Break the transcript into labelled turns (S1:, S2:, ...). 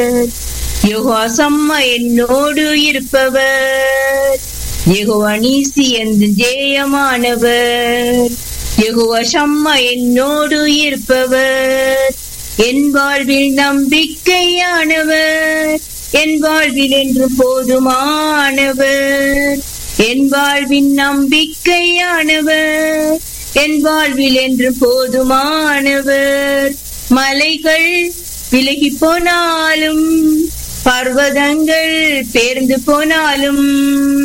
S1: யெகோவா சம்மா என்னோடு இருப்பவர் யெகோவா நீசி என்று ஜெயமானவர் யெகோவா சம்மா என்னோடு இருப்பவர் என் வாழ்வில் நம்பிக்கையானவர் என் வாழ்வில் என்று போதுமானவர் என் வாழ்வின் நம்பிக்கையானவர் என் வாழ்வில் என்று போதுமானவர் மலைகள் விலகி போனாலும் பர்வதங்கள் பேர்ந்து போனாலும்